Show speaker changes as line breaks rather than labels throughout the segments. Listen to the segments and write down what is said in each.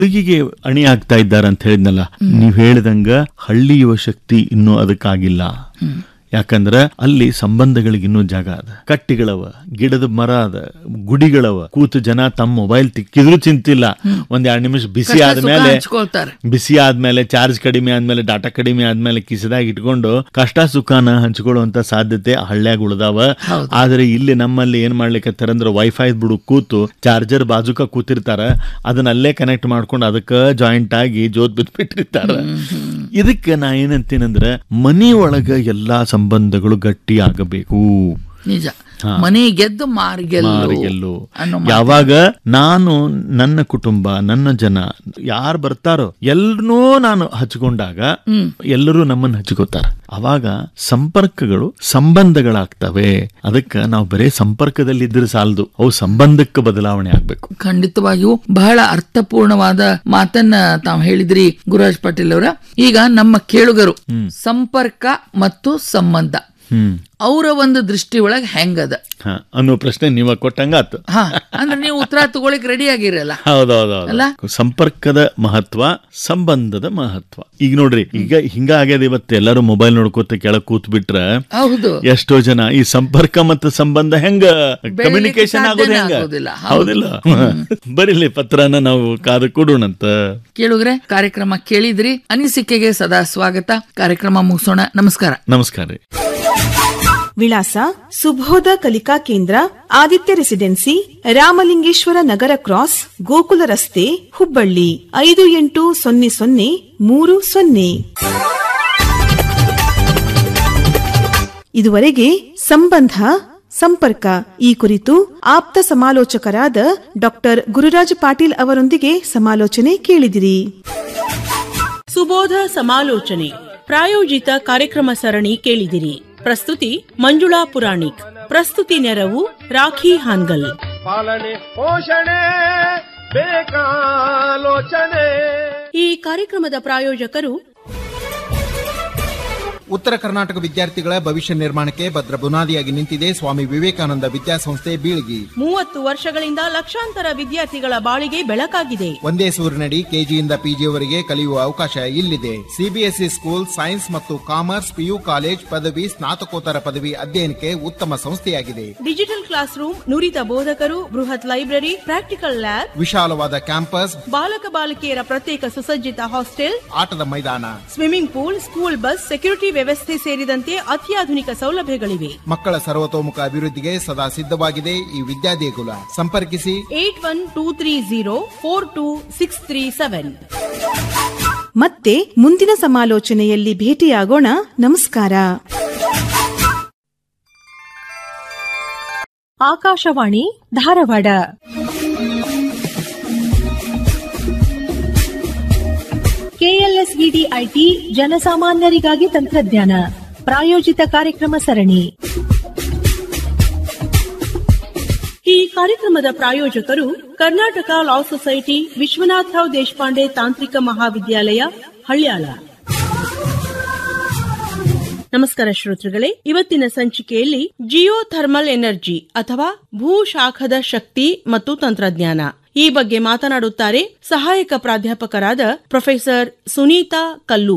ಹುಡುಗಿಗೆ ಅಣಿ ಆಗ್ತಾ ಇದ್ದಾರೆ ಅಂತ ಹೇಳಿದ್ನಲ್ಲ ನೀವ್ ಹೇಳಿದಂಗ ಹಳ್ಳಿ ಯುವ ಶಕ್ತಿ ಇನ್ನೂ ಅದಕ್ಕಾಗಿಲ್ಲ ಯಾಕಂದ್ರ ಅಲ್ಲಿ ಸಂಬಂಧಗಳಿಗೆ ಇನ್ನೂ ಜಾಗ ಅದ ಕಟ್ಟಿಗಳವ ಗಿಡದ ಮರ ಅದ ಗುಡಿಗಳವ ಕೂತು ಜನ ತಮ್ಮ ಮೊಬೈಲ್ ತಿಕ್ಕಿದ್ರು ಚಿಂತಿಲ್ಲ ಒಂದ್ ಎರಡ್ ನಿಮಿಷ ಬಿಸಿ
ಕಷ್ಟ ಸುಖ
ಆದ್ಮೇಲೆ
ಹಂಚ್ಕೊಳ್ತಾರೆ
ಬಿಸಿ ಆದ್ಮೇಲೆ ಚಾರ್ಜ್ ಕಡಿಮೆ ಆದ್ಮೇಲೆ ಡಾಟಾ ಕಡಿಮೆ ಆದ್ಮೇಲೆ ಕಿಸದಾಗ ಇಟ್ಕೊಂಡು ಕಷ್ಟ ಸುಖನ ಹಂಚ್ಕೊಳ್ಳುವಂತ ಸಾಧ್ಯತೆ ಹಳ್ಳ್ಯಾಗ ಉಳ್ದಾವ
ಹೌದು.
ಆದ್ರೆ ಇಲ್ಲಿ ನಮ್ಮಲ್ಲಿ ಏನ್ ಮಾಡ್ಲಿಕ್ಕೆ ಅಂದ್ರೆ ವೈಫೈ ಬಿಡು ಕೂತು ಚಾರ್ಜರ್ ಬಾಜುಕ ಕೂತಿರ್ತಾರ ಅದನ್ನ ಅಲ್ಲೇ ಕನೆಕ್ಟ್ ಮಾಡ್ಕೊಂಡು ಅದಕ್ಕ ಜಾಯಿಂಟ್ ಆಗಿ ಜೋತ್ ಬಿಟ್ಬಿಟ್ಟಿರ್ತಾರ ಇದಕ್ಕೆ ನಾ ಏನಂತೀನಂದ್ರ ಮನಿ ಒಳಗ ಎಲ್ಲಾ ಸಂಬಂಧಗಳು ಗಟ್ಟಿ ಆಗಬೇಕು
ನಿಜ
ಹಾ.
ಮನೆ ಗೆದ್ದು ಮಾರ್ಗೆಲ್ಲು
ಮಾರಿಗೆಲ್ಲು
ಅನ್ನೋ ಮಾತು.
ಯಾವಾಗ ನಾನು ನನ್ನ ಕುಟುಂಬ ನನ್ನ ಜನ ಯಾರು ಬರ್ತಾರೋ ಎಲ್ರನ್ನೂ ನಾನು ಹಚ್ಕೊಂಡಾಗ
ಹ್ಮ್.
ಎಲ್ಲರೂ ನಮ್ಮನ್ನ ಹಚ್ಕೋತಾರ ಅವಾಗ ಸಂಪರ್ಕಗಳು ಸಂಬಂಧಗಳಾಗ್ತವೆ ಅದಕ್ಕೆ ನಾವು ಬರೇ ಸಂಪರ್ಕದಲ್ಲಿ ಇದ್ರೆ ಸಾಲದು ಅವು ಸಂಬಂಧಕ್ಕೆ ಬದಲಾವಣೆ ಆಗ್ಬೇಕು
ಖಂಡಿತವಾಗಿಯೂ ಬಹಳ ಅರ್ಥಪೂರ್ಣವಾದ ಮಾತನ್ನ ತಾವು ಹೇಳಿದ್ರಿ ಗುರುರಾಜ್ ಪಾಟೀಲ್ ಅವರ ಈಗ ನಮ್ಮ ಕೇಳುಗರು ಸಂಪರ್ಕ ಮತ್ತು ಸಂಬಂಧ
ಹ್ಮ್
ಅವರ ಒಂದು ದೃಷ್ಟಿ ಒಳಗೆ ಹೆಂಗದ
ಹ ಅನ್ನೋ ಪ್ರಶ್ನೆ ನೀವ ಕೊಟ್ಟಂಗ ಆತು
ಹಾ ಅಂದ್ರೆ ನೀವು ಉತ್ತರ ತಗೊಳಿಕ್ ರೆಡಿ ಆಗಿರಲ್ಲ ಅಲ್ಲ?
ಹೌದೌದು ಸಂಪರ್ಕದ ಮಹತ್ವ ಸಂಬಂಧದ ಮಹತ್ವ ಈಗ ನೋಡ್ರಿ ಈಗ ಹಿಂಗ ಆಗ್ಯದ ಇವತ್ತು ಎಲ್ಲರೂ ಮೊಬೈಲ್ ನೋಡ್ಕೋತ ಕೆಳಗ್ ಕೂತ್ ಬಿಟ್ರ
ಹೌದು
ಎಷ್ಟೋ ಜನ ಈ ಸಂಪರ್ಕ ಮತ್ತು ಸಂಬಂಧ ಹೆಂಗ ಕಮ್ಯುನಿಕೇಶನ್ ಆಗೋದು
ಸಾಧ್ಯನೇ
ಹೆಂಗ
ಆಗೋದಿಲ್ಲ. ಹೌದು.
ಹೌದಿಲ್ಲ ಬರಿಲಿ ಪತ್ರನ ನಾವು ಕಾದು ಕೊಡೋಣಂತ
ಕೇಳುಗ್ರೆ ಕಾರ್ಯಕ್ರಮ ಕೇಳಿದ್ರಿ ಅನಿಸಿಕೆಗೆ ಸದಾ ಸ್ವಾಗತ ಕಾರ್ಯಕ್ರಮ ಮುಗಿಸೋಣ ನಮಸ್ಕಾರ
ನಮಸ್ಕಾರ ರೀ
ವಿಳಾಸ ಸುಬೋಧ ಕಲಿಕಾ ಕೇಂದ್ರ ಆದಿತ್ಯ ರೆಸಿಡೆನ್ಸಿ ರಾಮಲಿಂಗೇಶ್ವರ ನಗರ ಕ್ರಾಸ್ ಗೋಕುಲ ರಸ್ತೆ ಹುಬ್ಬಳ್ಳಿ ಐದು ಎಂಟು ಸೊನ್ನೆ ಸೊನ್ನೆ ಮೂರು ಸೊನ್ನೆ ಇದುವರೆಗೆ ಸಂಬಂಧ ಸಂಪರ್ಕ ಈ ಕುರಿತು ಆಪ್ತ ಸಮಾಲೋಚಕರಾದ ಡಾಕ್ಟರ್ ಗುರುರಾಜ್ ಪಾಟೀಲ್ ಅವರೊಂದಿಗೆ ಸಮಾಲೋಚನೆ ಕೇಳಿದಿರಿ
ಸುಬೋಧ ಸಮಾಲೋಚನೆ ಪ್ರಾಯೋಜಿತ ಕಾರ್ಯಕ್ರಮ ಸರಣಿ ಕೇಳಿದಿರಿ ಪ್ರಸ್ತುತಿ ಮಂಜುಳಾ ಪುರಾಣಿಕ್ ಪ್ರಸ್ತುತಿ ನೆರವು ರಾಖಿ ಹಾನ್ಗಲ್
ಪಾಲನೆ ಪೋಷಣೆ ಬೇಕಾಲೋಚನೆ
ಈ ಕಾರ್ಯಕ್ರಮದ ಪ್ರಾಯೋಜಕರು
ಉತ್ತರ ಕರ್ನಾಟಕ ವಿದ್ಯಾರ್ಥಿಗಳ ಭವಿಷ್ಯ ನಿರ್ಮಾಣಕ್ಕೆ ಭದ್ರ ಬುನಾದಿಯಾಗಿ ನಿಂತಿದೆ ಸ್ವಾಮಿ ವಿವೇಕಾನಂದ ವಿದ್ಯಾಸಂಸ್ಥೆ ಬೀಳಗಿ
ಮೂವತ್ತು ವರ್ಷಗಳಿಂದ ಲಕ್ಷಾಂತರ ವಿದ್ಯಾರ್ಥಿಗಳ ಬಾಳಿಗೆ ಬೆಳಕಾಗಿದೆ
ಒಂದೇ ಸೂರಿನಡಿ ಕೆಜಿಯಿಂದ ಪಿಜಿಯವರೆಗೆ ಕಲಿಯುವ ಅವಕಾಶ ಇಲ್ಲಿದೆ ಸಿಬಿಎಸ್ಇ ಸ್ಕೂಲ್ ಸೈನ್ಸ್ ಮತ್ತು ಕಾಮರ್ಸ್ ಪಿಯು ಕಾಲೇಜ್ ಪದವಿ ಸ್ನಾತಕೋತ್ತರ ಪದವಿ ಅಧ್ಯಯನಕ್ಕೆ ಉತ್ತಮ ಸಂಸ್ಥೆಯಾಗಿದೆ
ಡಿಜಿಟಲ್ ಕ್ಲಾಸ್ ರೂಮ್ ನುರಿತ ಬೋಧಕರು ಬೃಹತ್ ಲೈಬ್ರರಿ ಪ್ರಾಕ್ಟಿಕಲ್ ಲ್ಯಾಬ್
ವಿಶಾಲವಾದ ಕ್ಯಾಂಪಸ್
ಬಾಲಕ ಬಾಲಕಿಯರ ಪ್ರತ್ಯೇಕ ಸುಸಜ್ಜಿತ ಹಾಸ್ಟೆಲ್
ಆಟದ ಮೈದಾನ
swimming pool school bus security ವ್ಯವಸ್ಥೆ ಸೇರಿದಂತೆ ಅತ್ಯಾಧುನಿಕ ಸೌಲಭ್ಯಗಳಿವೆ
ಮಕ್ಕಳ ಸರ್ವತೋಮುಖ ಅಭಿವೃದ್ಧಿಗೆ ಸದಾ ಸಿದ್ಧವಾಗಿದೆ ಈ ವಿದ್ಯಾದೇಗುಲ ಸಂಪರ್ಕಿಸಿ
eight one two three zero four two six three seven
ಮತ್ತೆ ಮುಂದಿನ ಸಮಾಲೋಚನೆಯಲ್ಲಿ ಭೇಟಿಯಾಗೋಣ ನಮಸ್ಕಾರ
ಆಕಾಶವಾಣಿ ಧಾರವಾಡ ಕೆಎಲ್ಎಸ್ಇಡಿ ಐಟಿ ಜನಸಾಮಾನ್ಯರಿಗಾಗಿ ತಂತ್ರಜ್ಞಾನ ಪ್ರಾಯೋಜಿತ ಕಾರ್ಯಕ್ರಮ ಸರಣಿ
ಈ ಕಾರ್ಯಕ್ರಮದ ಪ್ರಾಯೋಜಕರು ಕರ್ನಾಟಕ ಲಾ ಸೊಸೈಟಿ ವಿಶ್ವನಾಥರಾವ್ ದೇಶಪಾಂಡೆ ತಾಂತ್ರಿಕ ಮಹಾವಿದ್ಯಾಲಯ ಹಳ್ಯಾಳ ನಮಸ್ಕಾರ ಶ್ರೋತೃಗಳೇ ಇವತ್ತಿನ ಸಂಚಿಕೆಯಲ್ಲಿ ಜಿಯೋ ಥರ್ಮಲ್ ಎನರ್ಜಿ ಅಥವಾ ಭೂಶಾಖದ ಶಕ್ತಿ ಮತ್ತು ತಂತ್ರಜ್ಞಾನ ಈ ಬಗ್ಗೆ ಮಾತನಾಡುತ್ತಾರೆ ಸಹಾಯಕ ಪ್ರಾಧ್ಯಾಪಕರಾದ ಪ್ರೊಫೆಸರ್ ಸುನೀತಾ ಕಲ್ಲು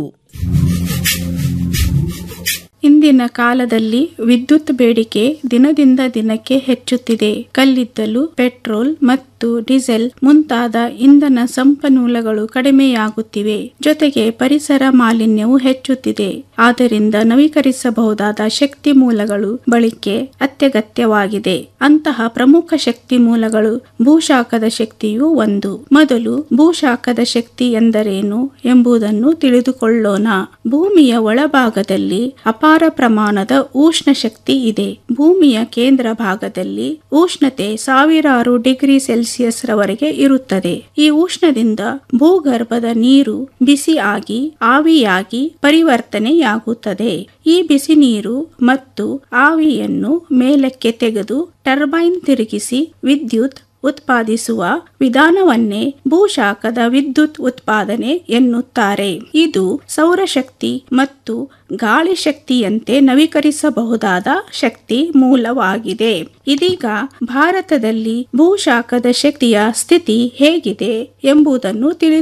ಇಂದಿನ ಕಾಲದಲ್ಲಿ ವಿದ್ಯುತ್ ಬೇಡಿಕೆ ದಿನದಿಂದ ದಿನಕ್ಕೆ ಹೆಚ್ಚುತ್ತಿದೆ ಕಲ್ಲಿದ್ದಲು ಪೆಟ್ರೋಲ್ ಮತ್ತು ಡೀಸೆಲ್ ಮುಂತಾದ ಇಂಧನ ಸಂಪನ್ಮೂಲಗಳು ಕಡಿಮೆಯಾಗುತ್ತಿವೆ ಜೊತೆಗೆ ಪರಿಸರ ಮಾಲಿನ್ಯವು ಹೆಚ್ಚುತ್ತಿದೆ ಆದ್ದರಿಂದ ನವೀಕರಿಸಬಹುದಾದ ಶಕ್ತಿ ಮೂಲಗಳು ಬಳಕೆ ಅತ್ಯಗತ್ಯವಾಗಿದೆ ಅಂತಹ ಪ್ರಮುಖ ಶಕ್ತಿ ಮೂಲಗಳು ಭೂಶಾಖದ ಶಕ್ತಿಯು ಒಂದು ಮೊದಲು ಭೂಶಾಖದ ಶಕ್ತಿ ಎಂದರೇನು ಎಂಬುದನ್ನು ತಿಳಿದುಕೊಳ್ಳೋಣ ಭೂಮಿಯ ಒಳಭಾಗದಲ್ಲಿ ಅಪಾರ ಪ್ರಮಾಣದ ಉಷ್ಣ ಶಕ್ತಿ ಇದೆ ಭೂಮಿಯ ಕೇಂದ್ರ ಭಾಗದಲ್ಲಿ ಉಷ್ಣತೆ ಸಾವಿರಾರು ಡಿಗ್ರಿ ಸೆಲ್ಸಿಯಸ್ ರವರೆಗೆ ಇರುತ್ತದೆ ಈ ಉಷ್ಣದಿಂದ ಭೂಗರ್ಭದ ನೀರು ಬಿಸಿ ಆಗಿ ಆವಿಯಾಗಿ ಪರಿವರ್ತನೆಯಾಗುತ್ತದೆ ಈ ಬಿಸಿ ನೀರು ಮತ್ತು ಆವಿಯನ್ನು ಮೇಲಕ್ಕೆ ತೆಗೆದು ಟರ್ಬೈನ್ ತಿರುಗಿಸಿ ವಿದ್ಯುತ್ ಉತ್ಪಾದಿಸುವ ವಿಧಾನವನ್ನೇ ಭೂಶಾಖದ ವಿದ್ಯುತ್ ಉತ್ಪಾದನೆ ಎನ್ನುತ್ತಾರೆ ಇದು ಸೌರಶಕ್ತಿ ಮತ್ತು ಗಾಳಿ ಶಕ್ತಿಯಂತೆ ನವೀಕರಿಸಬಹುದಾದ ಶಕ್ತಿ ಮೂಲವಾಗಿದೆ ಇದೀಗ ಭಾರತದಲ್ಲಿ ಭೂಶಾಖದ ಶಕ್ತಿಯ ಸ್ಥಿತಿ ಹೇಗಿದೆ ಎಂಬುದನ್ನು ತಿಳಿದು